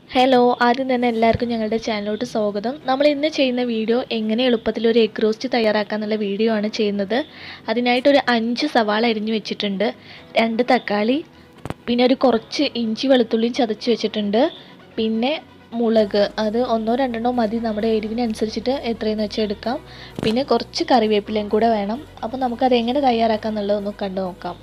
hello ആദ്യം തന്നെ എല്ലാവർക്കും ഞങ്ങളുടെ ചാനലിലോട്ട് സ്വാഗതം നമ്മൾ ഇന്ന് ചെയ്യുന്ന വീഡിയോ എങ്ങനെ എളുപ്പത്തിൽ ഒരു എഗ് റോസ്റ്റ് തയ്യാറാക്കാന്നുള്ള വീഡിയോ ആണ് ചെയ്യുന്നത് അതിനായിട്ട് ഒരു അഞ്ച് സവാള അരിഞ്ഞു വെച്ചിട്ടുണ്ട് രണ്ട് തക്കാളി പിന്നെ ഒരു കുറച്ച് ഇഞ്ചി വെളുത്തുള്ളിയും ചതച്ച് വെച്ചിട്ടുണ്ട് പിന്നെ മുളക് അത് ഒന്നോ രണ്ടെണ്ണോ മതി നമ്മുടെ എരിവിനനുസരിച്ചിട്ട് എത്രയെന്ന് വെച്ചാൽ എടുക്കാം പിന്നെ കുറച്ച് കറിവേപ്പിലയും കൂടെ വേണം അപ്പോൾ നമുക്കത് എങ്ങനെ തയ്യാറാക്കാമെന്നുള്ളത് ഒന്ന് കണ്ടു നോക്കാം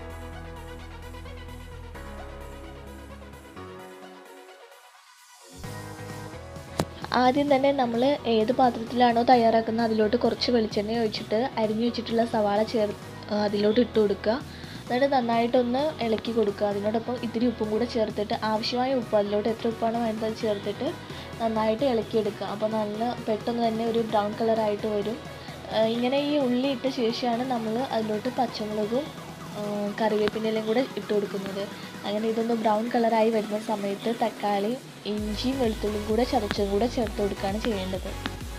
ആദ്യം തന്നെ നമ്മൾ ഏത് പാത്രത്തിലാണോ തയ്യാറാക്കുന്നത് അതിലോട്ട് കുറച്ച് വെളിച്ചെണ്ണ ഒഴിച്ചിട്ട് അരിഞ്ഞു വെച്ചിട്ടുള്ള സവാള ചേർ അതിലോട്ട് ഇട്ട് കൊടുക്കുക എന്നിട്ട് നന്നായിട്ടൊന്ന് ഇളക്കി കൊടുക്കുക അതിനോടൊപ്പം ഇത്തിരി ഉപ്പും കൂടെ ചേർത്തിട്ട് ആവശ്യമായ ഉപ്പ് അതിലോട്ട് എത്ര ഉപ്പാണോ വേണ്ടത് അത് ചേർത്തിട്ട് നന്നായിട്ട് ഇളക്കിയെടുക്കുക അപ്പോൾ നല്ല പെട്ടെന്ന് തന്നെ ഒരു ബ്രൗൺ കളറായിട്ട് വരും ഇങ്ങനെ ഈ ഉള്ളി ഇട്ട ശേഷമാണ് നമ്മൾ അതിലോട്ട് പച്ചമുളകും കറിവേപ്പിൻ്റെലും കൂടെ ഇട്ട് കൊടുക്കുന്നത് അങ്ങനെ ഇതൊന്ന് ബ്രൗൺ കളറായി വരുന്ന സമയത്ത് തക്കാളി ഇഞ്ചിയും വെളുത്തുള്ളിയും കൂടെ ചതച്ചതും കൂടെ ചേർത്ത് കൊടുക്കുകയാണ് ചെയ്യേണ്ടത്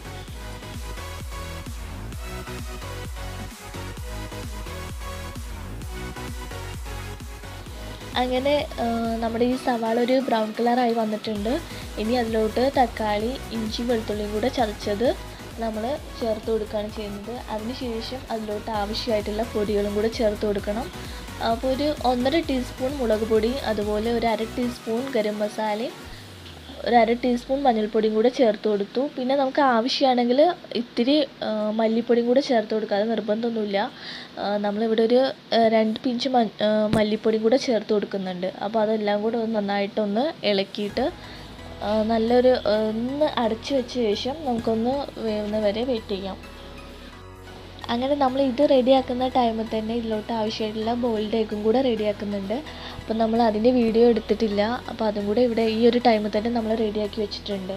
അങ്ങനെ നമ്മുടെ ഈ സവാള ഒരു ബ്രൗൺ കളറായി വന്നിട്ടുണ്ട് ഇനി അതിലോട്ട് തക്കാളി ഇഞ്ചി വെളുത്തുള്ളിയും കൂടെ ചതച്ചത് നമ്മൾ ചേർത്ത് കൊടുക്കുകയാണ് ചെയ്യുന്നത് അതിനുശേഷം അതിലോട്ട് ആവശ്യമായിട്ടുള്ള പൊടികളും കൂടെ ചേർത്ത് കൊടുക്കണം അപ്പോൾ ഒരു ഒന്നര ടീസ്പൂൺ മുളക് പൊടി അതുപോലെ ഒരു അര ടീസ്പൂൺ ഗരം മസാലയും ഒരു അര ടീസ്പൂൺ മഞ്ഞൾപ്പൊടിയും കൂടെ ചേർത്ത് കൊടുത്തു പിന്നെ നമുക്ക് ആവശ്യമാണെങ്കിൽ ഇത്തിരി മല്ലിപ്പൊടിയും കൂടെ ചേർത്ത് കൊടുക്കുക അത് നിർബന്ധമൊന്നുമില്ല നമ്മളിവിടെ ഒരു രണ്ട് പിഞ്ച് മല്ലിപ്പൊടിയും കൂടെ ചേർത്ത് കൊടുക്കുന്നുണ്ട് അപ്പോൾ അതെല്ലാം കൂടെ ഒന്ന് നന്നായിട്ടൊന്ന് ഇളക്കിയിട്ട് നല്ലൊരു ഒന്ന് അടച്ചു വെച്ച ശേഷം നമുക്കൊന്ന് വേവുന്ന വരെ വെയിറ്റ് ചെയ്യാം അങ്ങനെ നമ്മൾ ഇത് റെഡിയാക്കുന്ന ടൈമിൽ തന്നെ ഇതിലോട്ട് ആവശ്യമായിട്ടുള്ള ബോയിൽഡ് എഗ്ഗും കൂടെ റെഡിയാക്കുന്നുണ്ട് അപ്പോൾ നമ്മൾ അതിൻ്റെ വീഡിയോ എടുത്തിട്ടില്ല അപ്പോൾ അതും കൂടെ ഇവിടെ ഈ ഒരു ടൈമിൽ തന്നെ നമ്മൾ റെഡിയാക്കി വെച്ചിട്ടുണ്ട്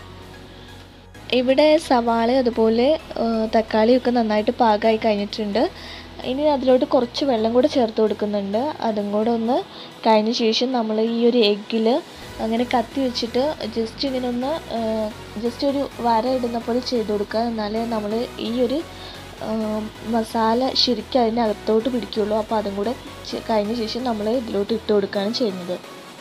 ഇവിടെ സവാള അതുപോലെ തക്കാളിയൊക്കെ നന്നായിട്ട് പാകമായി കഴിഞ്ഞിട്ടുണ്ട് ഇനി അതിലോട്ട് കുറച്ച് വെള്ളം കൂടെ ചേർത്ത് കൊടുക്കുന്നുണ്ട് അതും കൂടെ ഒന്ന് കഴിഞ്ഞ ശേഷം നമ്മൾ ഈ ഒരു എഗ്ഗിൽ അങ്ങനെ കത്തി വെച്ചിട്ട് ജസ്റ്റ് ഇങ്ങനെ ഒന്ന് ജസ്റ്റ് ഒരു വര ഇടുന്ന പോലെ ചെയ്ത് കൊടുക്കുക എന്നാലേ നമ്മൾ ഈ ഒരു മസാല ശരിക്കും അതിനകത്തോട്ട് പിടിക്കുള്ളൂ അപ്പോൾ അതും കൂടെ കഴിഞ്ഞ ശേഷം നമ്മൾ ഇതിലോട്ട് ഇട്ട് കൊടുക്കുകയാണ് ചെയ്യുന്നത്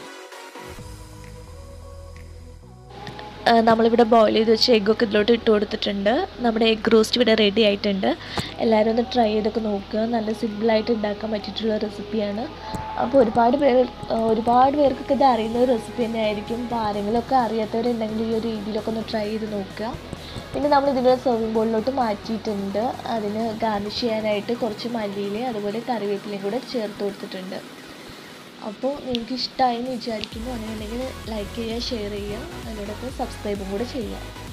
നമ്മളിവിടെ ബോയിൽ ചെയ്ത് വെച്ച് എഗ്ഗൊക്കെ ഇതിലോട്ട് ഇട്ട് കൊടുത്തിട്ടുണ്ട് നമ്മുടെ എഗ് റോസ്റ്റ് ഇവിടെ റെഡി ആയിട്ടുണ്ട് എല്ലാവരും ഒന്ന് ട്രൈ ചെയ്തൊക്കെ നോക്കുക നല്ല സിമ്പിളായിട്ട് ഉണ്ടാക്കാൻ പറ്റിയിട്ടുള്ള റെസിപ്പിയാണ് അപ്പോൾ ഒരുപാട് പേർ ഒരുപാട് പേർക്കൊക്കെ ഇത് അറിയുന്ന ഒരു റെസിപ്പി തന്നെ ആയിരിക്കും അപ്പോൾ ആരെങ്കിലുമൊക്കെ അറിയാത്തവരുണ്ടെങ്കിൽ ഈ ഒരു രീതിയിലൊക്കെ ഒന്ന് ട്രൈ ചെയ്ത് നോക്കുക പിന്നെ നമ്മൾ ഇതിൻ്റെ സെർവിങ് ബോളിലോട്ട് മാറ്റിയിട്ടുണ്ട് അതിന് ഗാർണിഷ് ചെയ്യാനായിട്ട് കുറച്ച് മല്ലിയില അതുപോലെ കറിവേപ്പിലയും കൂടെ ചേർത്ത് കൊടുത്തിട്ടുണ്ട് അപ്പോൾ നിങ്ങൾക്ക് ഇഷ്ടമായി എന്ന് വിചാരിക്കുന്നു അങ്ങനെയുണ്ടെങ്കിൽ ലൈക്ക് ചെയ്യുക ഷെയർ ചെയ്യുക അതിനോടൊപ്പം സബ്സ്ക്രൈബും കൂടെ ചെയ്യുക